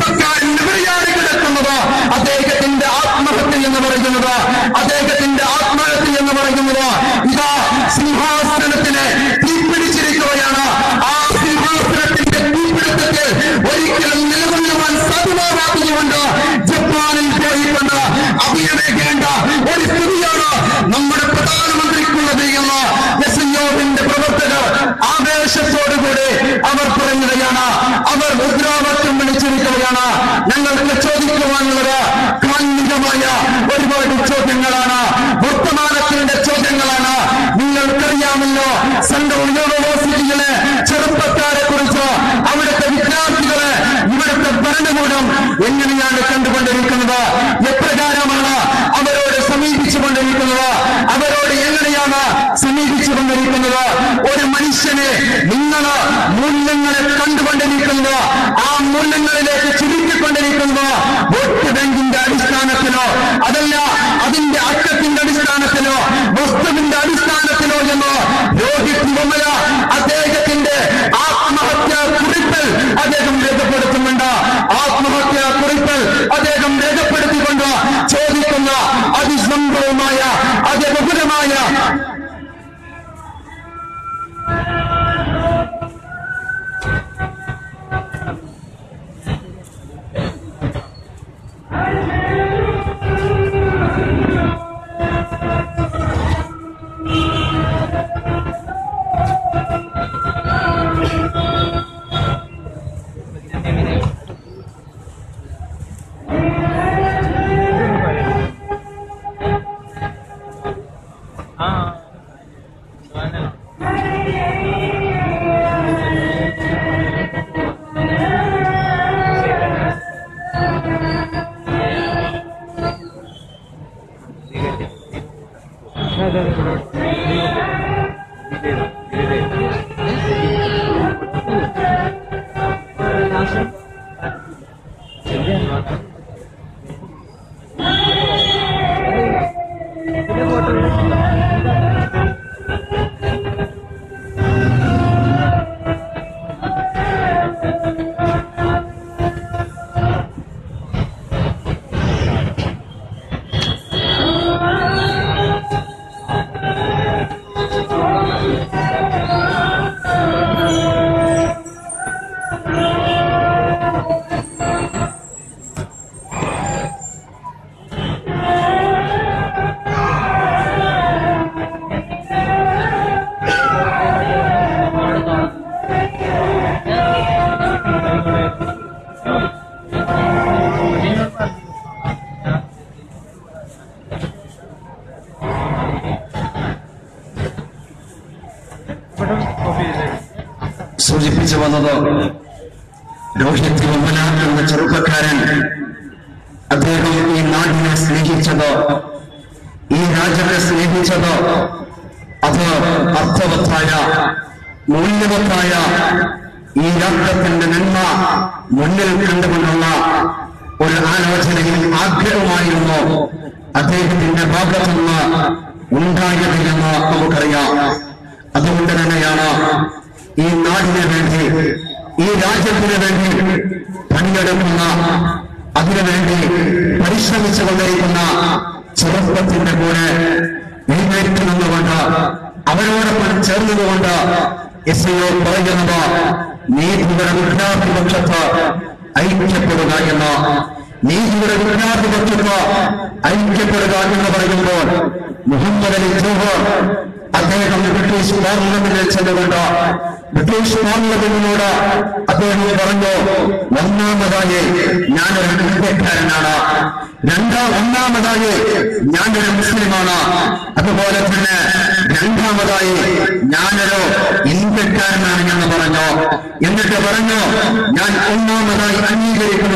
ചെറുപ്പക്കാരൻ എവിടെയാണ് കിടക്കുന്നത് അദ്ദേഹത്തിന്റെ ആത്മഹത്യ എന്ന് പറയുന്നത് അദ്ദേഹത്തിന്റെ ആത്മഹത്യ എന്ന് പറയുന്നത് ഇതാ സിംഹാസനത്തിന് തീപിടിച്ചിരിക്കുകയാണ് ആ സിംഹാസനത്തിന്റെ തീപിടുത്തത്തിൽ ഒരിക്കലും നിലകൊള്ളുവാൻ സാധ്യമാകാത്തതുകൊണ്ട് ജപ്പാനിൽ പോയിക്കൊണ്ട് അഭിനയിക്കേണ്ട ഒരു സ്ഥിതിയാണ് നമ്മുടെ പ്രധാനമന്ത്രിക്കുള്ളത് എന്ന് എസ് ന്റെ പ്രവർത്തകർ ആവേശത്തോടുകൂടി അവർ പറയുകയാണ് അവർ മുദ്രാവാക്യം വിളിച്ചിരിക്കുകയാണ് ഞങ്ങൾക്ക് ചോദിക്കുവാനുള്ളത് കാന്തികമായ ഒരുപാട് ചോദ്യങ്ങളാണ് വർത്തമാനത്തിന്റെ ചോദ്യങ്ങളാണ് നിങ്ങൾക്കറിയാമല്ലോ സെൻട്രൽ യൂണിവേഴ്സിറ്റിയിലെ ചെറുപ്പക്കാരെ കുറിച്ച് അവിടുത്തെ വിദ്യാർത്ഥികളെ ഇവിടുത്തെ ഭരണകൂടം എങ്ങനെയാണ് കണ്ടുകൊണ്ടിരിക്കുന്നത് എപ്രകാരമാണ് അവരോട് സമീപിച്ചുകൊണ്ടിരിക്കുന്നത് അവരോട് എങ്ങനെയാണ് സമീപിച്ചുകൊണ്ടിരിക്കുന്നത് ഒരു മനുഷ്യനെ നിങ്ങൾ മൂല്യങ്ങളെ കണ്ടുകൊണ്ടിരിക്കുന്നത് ആ മൂല്യങ്ങളിലേക്ക് ചുരുക്കിക്കൊണ്ടിരിക്കുന്നത് വോട്ട് ബാങ്കിന്റെ അടിസ്ഥാനത്തിലോ അതല്ല അതിന്റെ അക്കത്തിന്റെ അടിസ്ഥാനത്തിലോ വസ്തുവിന്റെ അടിസ്ഥാനത്തിലോ എന്ന് രോഹിത് വിമല അദ്ദേഹത്തിന്റെ ആത്മഹത്യാ കുറിപ്പിൽ അദ്ദേഹം രേഖപ്പെടുത്തുന്നുണ്ട് ആത്മഹത്യാ കുറിപ്പിൽ അദ്ദേഹം രേഖപ്പെടുത്തിക്കൊണ്ട് ചോദിക്കുന്ന അതിസംഭവമായ അതിബഹുലമായ സൂചിപ്പിച്ചു വന്നത് രോഹിത് വിമല എന്ന ചെറുപ്പക്കാരൻ അദ്ദേഹം ഈ നാടിനെ സ്നേഹിച്ചത് ഈ രാജ്യത്തെ സ്നേഹിച്ചത് അത് അർത്ഥവത്തായ മൂല്യവത്തായ ഈ രാഷ്ട്രത്തിന്റെ നന്മ മുന്നിൽ കണ്ടുകൊണ്ടുള്ള ഒരു ആലോചനയും ആഗ്രഹമായിരുന്നു അദ്ദേഹത്തിന്റെ ഭാഗത്തുനിന്ന് ഉണ്ടായത് എന്ന് നമുക്കറിയാം അതുകൊണ്ട് തന്നെയാണ് ഈ നാടിന് വേണ്ടി ഈ രാജ്യത്തിന് വേണ്ടി പണിയെടുക്കുന്ന അതിനുവേണ്ടി പരിശ്രമിച്ചു കൊണ്ടിരിക്കുന്ന ചെറുപ്പത്തിന്റെ കൂടെ എഴുന്നേറ്റ് നിന്നുകൊണ്ട് അവരോടൊപ്പം ചേർന്നതുകൊണ്ട് എസ് ഐ പറയുന്നത് നീതിയുടെ വിദ്യാർത്ഥിപക്ഷത്ത് ഐക്യപ്പെടുക എന്ന് നീതിയുടെ വിദ്യാർത്ഥിപക്ഷത്ത് ഐക്യപ്പെടുക എന്ന് പറയുമ്പോൾ മുഹമ്മദ് അലി ജോഹർ അദ്ദേഹം ബ്രിട്ടീഷ് പാർലമെന്റിൽ ചെന്നുകൊണ്ട് ബ്രിട്ടീഷ് പാർലമെന്റിനോട് അദ്ദേഹം പറഞ്ഞു ഒന്നാമതായി ഞാനൊരു ഇന്ത്യക്കാരനാണ് രണ്ടാം ഒന്നാമതായി ഞാനൊരു മുസ്ലിമാണ് അതുപോലെ തന്നെ രണ്ടാമതായി ഞാനൊരു ഇന്ത്യക്കാരനാണ് എന്ന് പറഞ്ഞു എന്നിട്ട് പറഞ്ഞു ഞാൻ ഒന്നാമതായി അംഗീകരിക്കുന്നത്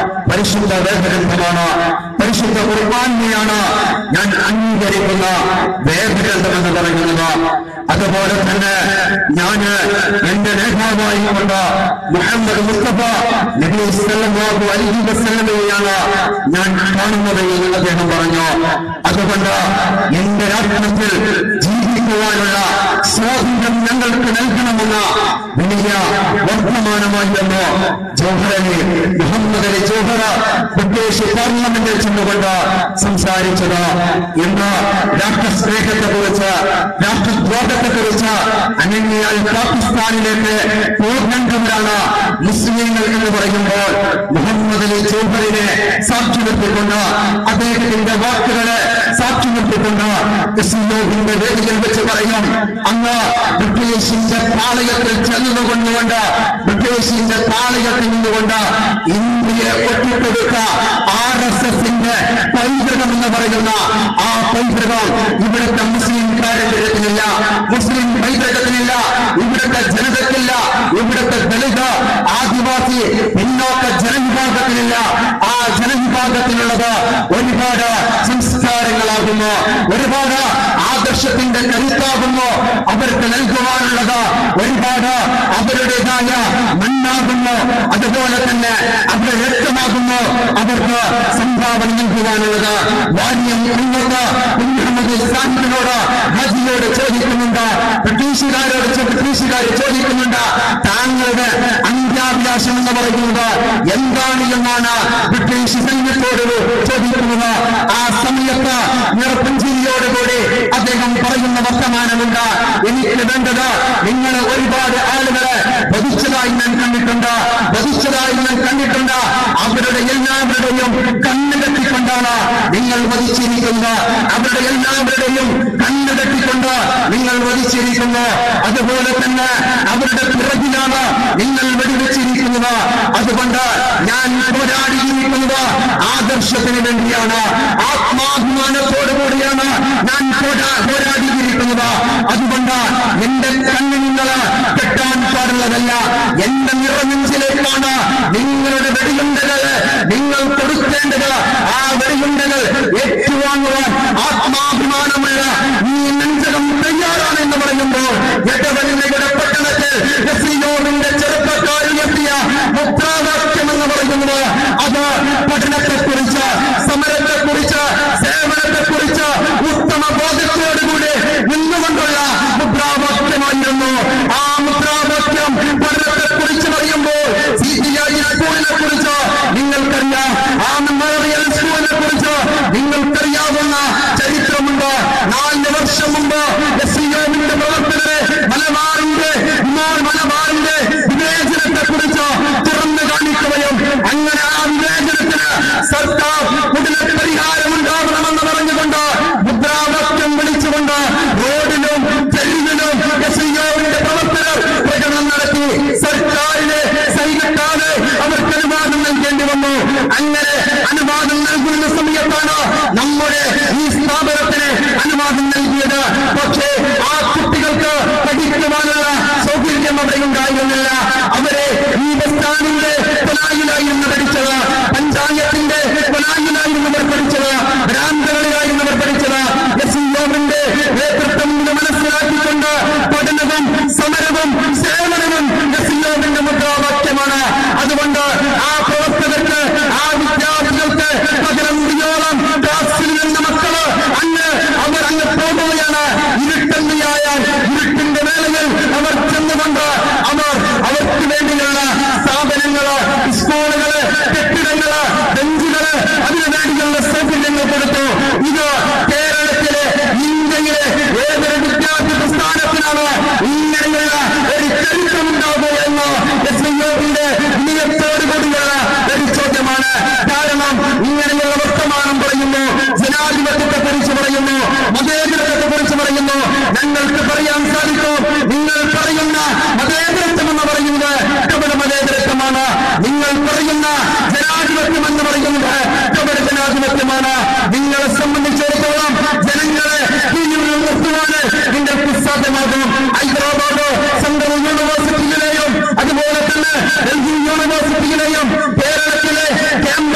പരിശുദ്ധ വേദഗ്രന്ഥമാണ് പരിശുദ്ധ കുർബാനയാണ് ഞാൻ അംഗീകരിക്കുന്ന വേദഗ്രന്ഥം എന്ന് പറയുന്നത് അതുപോലെ തന്നെ ഞാന് എന്റെ നേതാവായി കൊണ്ട് മുഹമ്മദ് മുസ്തഫ നബി സല്ലല്ലാഹു അലൈഹി വസല്ലമയെയാണ് ഞാൻ കാണുന്നത് എന്ന് അദ്ദേഹം പറഞ്ഞു അതുകൊണ്ട് എന്റെ രാഷ്ട്രത്തിൽ ജീവിക്കുവാനുള്ള സ്വാതന്ത്ര്യം ഞങ്ങൾക്ക് നൽകണമെന്ന വലിയ വർത്തമാനമായിരുന്നു ജോഹറലി മുഹമ്മദ് അലി ജോഹറ ബ്രിട്ടീഷ് പാർലമെന്റിൽ ചെന്നുകൊണ്ട് സംസാരിച്ചത് ഇന്ന് രാഷ്ട്രസ്നേഹത്തെ കുറിച്ച് രാഷ്ട്രദ്രോഹത്തെ കുറിച്ച് അനന്യാൽ പാകിസ്ഥാനിലേക്ക് പോകുന്നവരാണ് മുസ്ലിങ്ങൾ എന്ന് പറയുമ്പോൾ മുഹമ്മദ് അലി ജോഹറിനെ സാക്ഷി നിർത്തിക്കൊണ്ട് അദ്ദേഹത്തിന്റെ വാക്കുകളെ സാക്ഷി നിർത്തിക്കൊണ്ട് ഇസ്ലോഹിന്റെ വേദിയിൽ വെച്ച് പറയും അങ്ങ് ബ്രിട്ടീഷിന്റെ പാളയത്തിൽ ചെന്നുകൊണ്ടുകൊണ്ട് ബ്രിട്ടീഷിന്റെ പാളയത്തിൽ നിന്നുകൊണ്ട് ഇന്ത്യയെ ഒറ്റിക്കൊടുത്ത ആർ എസ് എസിന്റെ പൈതൃകം എന്ന് പറയുന്ന ആ പൈതൃകം ഇവിടുത്തെ മുസ്ലിംകാരുടെ ഇടത്തിലില്ല മുസ്ലിം പൈതൃകത്തിനില്ല ഇവിടുത്തെ ജനതയ്ക്കില്ല ഇവിടുത്തെ ദളിത് ആദിവാസി പിന്നോക്ക ജനവിഭാഗത്തിനില്ല ആ ജനവിഭാഗത്തിനുള്ളത് ഒരുപാട് സംസ്കാരങ്ങളാകുന്നു ഒരുപാട് ആദർശത്തിന്റെ കരുത്താകുന്നു അവർക്ക് നൽകുവാനുള്ളത് ഒരുപാട് അവരുടേതായ മണ്ണാകുന്നു അതുപോലെ തന്നെ അവരുടെ രക്തമാകുന്നു അവർക്ക് സംഭാവന നൽകുവാനുള്ളത് വാര്യം ഉള്ളത് മുഹമ്മദ് സാഹിബിനോട് ഹജിയോട് ചോദിക്കുന്നുണ്ട് ബ്രിട്ടീഷുകാരോട് ചോ- ബ്രിട്ടീഷുകാർ ചോദിക്കുന്നുണ്ട് താങ്കളുടെ അന്ത്യാഭിലാഷം എന്ന് പറയുന്നത് എന്താണ് എന്നാണ് ബ്രിട്ടീഷ് സൈന്യത്തോട് ചോദിക്കുന്നത് ആ സമയത്ത് നിറപ്പഞ്ചിരിയോടുകൂടി അദ്ദേഹം പറയുന്ന വർത്തമാനമുണ്ട് എനിക്ക് വേണ്ടത് നിങ്ങൾ ഒരുപാട് ആളുകളെ വധിച്ചതായി ഞാൻ കണ്ടിട്ടുണ്ട് വധിച്ചതായി ഞാൻ കണ്ടിട്ടുണ്ട് അവരുടെ എല്ലാവരുടെയും കണ്ണ് കെട്ടിക്കൊണ്ടാണ് നിങ്ങൾ വധിച്ചിരിക്കുന്നത് അവരുടെ എല്ലാവരുടെയും കണ്ണ് കെട്ടിക്കൊണ്ട് നിങ്ങൾ വധിച്ചിരിക്കുന്നു അതുപോലെ തന്നെ അവരുടെ പിറകിലാണ് നിങ്ങൾ വെടിവെച്ചിരിക്കുന്നത് അതുകൊണ്ട് ഞാൻ പോരാടിയിരിക്കുന്നത് ആദർശത്തിന് വേണ്ടിയാണ് ആത്മാഭിമാനത്തോടു കൂടിയാണ് ഞാൻ പോരാ- പോരാടിയിരിക്കുന്നത് അതുകൊണ്ട് എന്റെ കണ്ണ് നിങ്ങൾ കെട്ടാൻ പാടുള്ളതല്ല എന്റെ നിറനെഞ്ചിലേക്കാണ് നിങ്ങളുടെ വെടിയുണ്ടകൾ നിങ്ങൾ കൊടുക്കേണ്ടത് ആ വെടിയുണ്ടകൾ ഏറ്റുവാങ്ങുവാൻ ആത്മാഭിമാനമുള്ള ഈ നെഞ്ചകം തയ്യാറാണ് എന്ന് പറയുമ്പോൾ എടവലിയുടെ പട്ടണത്തിൽ എസിയോറിന്റെ ചെറുപ്പക്കാരിൽ എത്തിയ മുദ്രാവാക്യം എന്ന് പറയുന്നത് അത് പഠനത്തെക്കുറിച്ച് സമരത്തെക്കുറിച്ച് സേവനത്തെക്കുറിച്ച് ഉത്തമ ബോധത്തോടുകൂടി നിന്നുകൊണ്ടുള്ള മുദ്രാവാക്യമായിരുന്നു ആ മുദ്രാവാക്യം പഠനത്തെക്കുറിച്ച് പറയുമ്പോൾ സി ടി ഐ സ്കൂളിനെ കുറിച്ച് നിങ്ങൾക്കറിയാം ആ മെമ്മോറിയൽ സ്കൂളിനെ കുറിച്ച് നിങ്ങൾക്കറിയാവുന്ന ചരിത്രമുണ്ട് നാല് വർഷം മുമ്പ് എസ് യുടെ പ്രവർത്തകരെ മലബാറിന്റെ ഇമാർ മലബാറിന്റെ വിവേചനത്തെ കുറിച്ച് തുറന്നു കാണിക്കുകയും അങ്ങനെ ആ വിവേചനത്തിന് സർക്കാർ ഉടനെ പരിഹാരമുണ്ടാവണമെന്ന് പറഞ്ഞുകൊണ്ട് മുദ്രാവാക്യം വിളിച്ചുകൊണ്ട് റോഡിലും തെരുവിലും എസ് യുടെ പ്രവർത്തകർ പ്രകടനം നടത്തി സർക്കാരിനെ സൈനിക്കാതെ അവർക്ക് അനുവാദം നൽകേണ്ടി വന്നു അങ്ങനെ അനുവാദം നൽകുന്ന സമയത്താണ് നമ്മുടെ ഈ സ്ഥാപനത്തിന് അനുവാദം നൽകിയത് പക്ഷേ ആ കുട്ടികൾക്ക് പഠിക്കുവാനുള്ള സൗകര്യം അവിടെ ഉണ്ടായിരുന്നില്ല അവരെ ഈ ബസ് സ്റ്റാൻഡിന്റെ കൊലായിലായിരുന്നു പഠിച്ചത് പഞ്ചായത്തിന്റെ കൊലായിലായിരുന്നു അവർ പഠിച്ചത് ഭ്രാന്തകളിലായിരുന്നു അവർ പഠിച്ചത് എസ് യോവിന്റെ നേതൃത്വം ഇത് മനസ്സിലാക്കിക്കൊണ്ട് പഠനവും സമരവും സേവനവും എസ് യോവിന്റെ മുദ്രാവാക്യമാണ് അതുകൊണ്ട് ആ പ്രവർത്തകർക്ക് ആ വിദ്യാർത്ഥികൾക്ക് പകരം വിയോളം ക്ലാസ്സിൽ നിന്ന മക്കള് അങ്ങ് അവർ അങ്ങ് പോകുകയാണ് ഇരുട്ടന്തിയായാൽ ഇരുട്ടിന്റെ വേളയിൽ അവർ ചെന്നുകൊണ്ട് അവർ അവർക്ക് വേണ്ടിയുള്ള സ്ഥാപനങ്ങള് സ്കൂളുകള് കെട്ടിടങ്ങള് ബെഞ്ചുകള് അതിനു വേണ്ടിയുള്ള സൗകര്യങ്ങൾ കൊടുത്തു ഇത് കേരളത്തിലെ ഇന്ത്യയിലെ ഏതൊരു വിദ്യാർത്ഥി പ്രസ്ഥാനത്തിനാണ് ഇങ്ങനെയുള്ള ഒരു ചരിത്രമുണ്ടാകുക എന്ന് എസ് ഐയുടെ വിനയത്തോടുകൂടിയുള്ള ഒരു ചോദ്യമാണ് കാരണം ഇങ്ങനെയുള്ള വർത്തമാനം പറയുന്നു ജനാധിപത്യത്തെ കുറിച്ച് പറയുന്നു മതേതരത്തെ കുറിച്ച് പറയുന്നു ഞങ്ങൾക്ക് പറയാൻ സാധിക്കും നിങ്ങൾ പറയുന്ന മതേതരത്വം എന്ന് പറയുന്നത് കപട മതേതരത്വമാണ് നിങ്ങൾ പറയുന്ന ജനാധിപത്യം എന്ന് പറയുന്നത് കപട ജനാധിപത്യമാണ് നിങ്ങളെ സംബന്ധിച്ചിടത്തോളം ജനങ്ങളെ കീഴിൽ നിർത്തുവാന് നിങ്ങൾക്ക് സാധ്യമാകും ഹൈദരാബാദ് സെൻട്രൽ യൂണിവേഴ്സിറ്റിയിലെയും അതുപോലെ തന്നെ ഡൽഹി യൂണിവേഴ്സിറ്റിയിലെയും കേരളത്തിലെ ക്യാമ്പസ്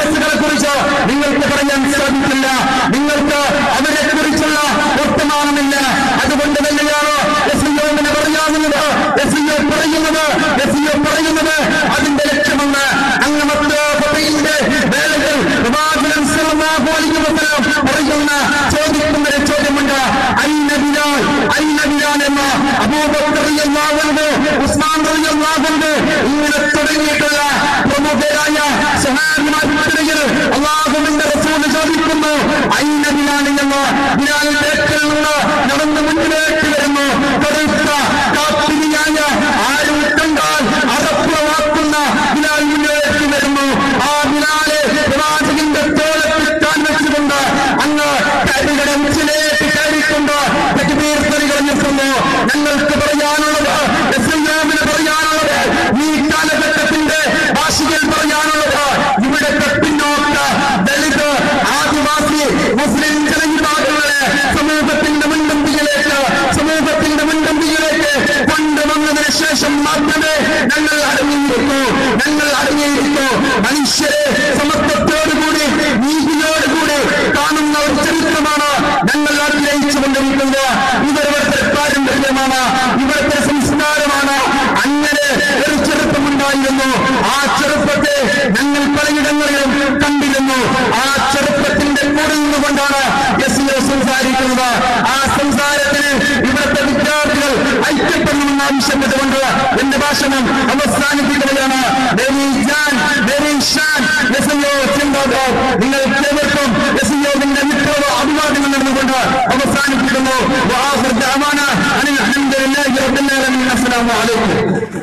എന്ന് അബൂബക്കർ റളിയല്ലാഹുവിന്റെ ഉസ്മാൻ റളിയല്ലാഹുവിന്റെ ഇങ്ങനെ തുടങ്ങിയിട്ടുള്ള പ്രമുഖരായ സഹാബിമാർക്കിടയിൽ അള്ളാഹുവിന്റെ റസൂൽ ചോദിക്കുന്നു അയിന ബിലാലിൽ എന്ന് ബിലാലിന്റെ അടുക്കൽ നിന്ന് നടന്ന് മുന്നിലേക്ക് വരുന്നു കടുത്ത കാപ്പിരിയായ ആരും കണ്ടാൽ അറപ്പുറവാക്കുന്ന ബിലാൽ മുന്നിലേക്ക് വരുന്നു ആ ബിലാലെ പ്രവാചകന്റെ തോളത്തിൽ താൻ വെച്ചുകൊണ്ട് അങ്ങ് കരുകട ഉച്ചിലേക്ക് കയറിക്കൊണ്ട് തക്ബീർ തെറികൾ നിൽക്കുന്നു ഞങ്ങൾക്ക് പറയാനുള്ളത് ഇസ്ലാമിന് പറയാനുള്ളത് ഈ കാലഘട്ടത്തിന്റെ ഭാഷയിൽ പറയാനുള്ളത് ഇവിടെ പിന്നോക്ക ദളിത് ആദിവാസി മുസ്ലിം ജനവിഭാഗങ്ങളെ സമൂഹത്തിന്റെ മുൻപന്തിയിലേക്ക് സമൂഹത്തിന്റെ മുൻപന്തിയിലേക്ക് കൊണ്ടുവന്നതിന് ശേഷം മാത്രമേ ഞങ്ങൾ അടങ്ങിയിരിക്കൂ ഞങ്ങൾ അടങ്ങിയിരിക്കൂ മനുഷ്യരെ സമത്വത്തോടുകൂടി നീതിയോടുകൂടി കാണുന്ന ഒരു ചരിത്രമാണ് ഞങ്ങൾ ആഗ്രഹിച്ചു കൊണ്ടിരിക്കുന്നത് ഇവരുടെ പാരമ്പര്യമാണ് ഇവിടുത്തെ സംസ്കാരമാണ് അങ്ങനെ ഒരു ചെറുപ്പമുണ്ടായിരുന്നു ആ ചെറുപ്പത്തെ ഞങ്ങൾ പലയിടങ്ങളിലും കണ്ടിരുന്നു ആ ചെറുപ്പത്തിന്റെ കൂടെ നിന്നുകൊണ്ടാണ് എസ് സംസാരിക്കുന്നത് ആ സംസാരത്തിന് ഇവിടുത്തെ വിദ്യാർത്ഥികൾ ഐക്യപ്പെടണമെന്ന് ആവശ്യപ്പെട്ടുകൊണ്ട് എന്റെ ഭാഷണം അവസാനിപ്പിക്കുകയാണ് Very Jan, very Shan, SEO ചിന്താബാദ് നിങ്ങൾക്ക് ഏവർക്കും എസ്ഇഒന്റെ മിത്രവ അഭിവാദ്യങ്ങൾ നടന്നുകൊണ്ട് അവസാനിപ്പിക്കുന്നു وآخر دعوانا أن الحمد لله رب العالمين السلام عليكم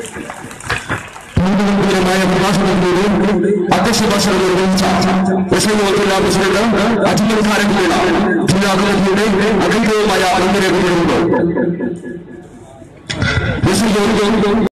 മായ പ്രഭാഷണത്തിലൂടെ അധ്യക്ഷ ഭാഷകൾ നിർവഹിച്ച വിഷയോത്തുള്ള പ്രസിഡന്റ് അജിമൽ ഖാരക്കുള്ള ജില്ലാ കമ്മിറ്റിയുടെ അഖണ്ഡവുമായ നന്ദി രേഖപ്പെടുത്തുന്നു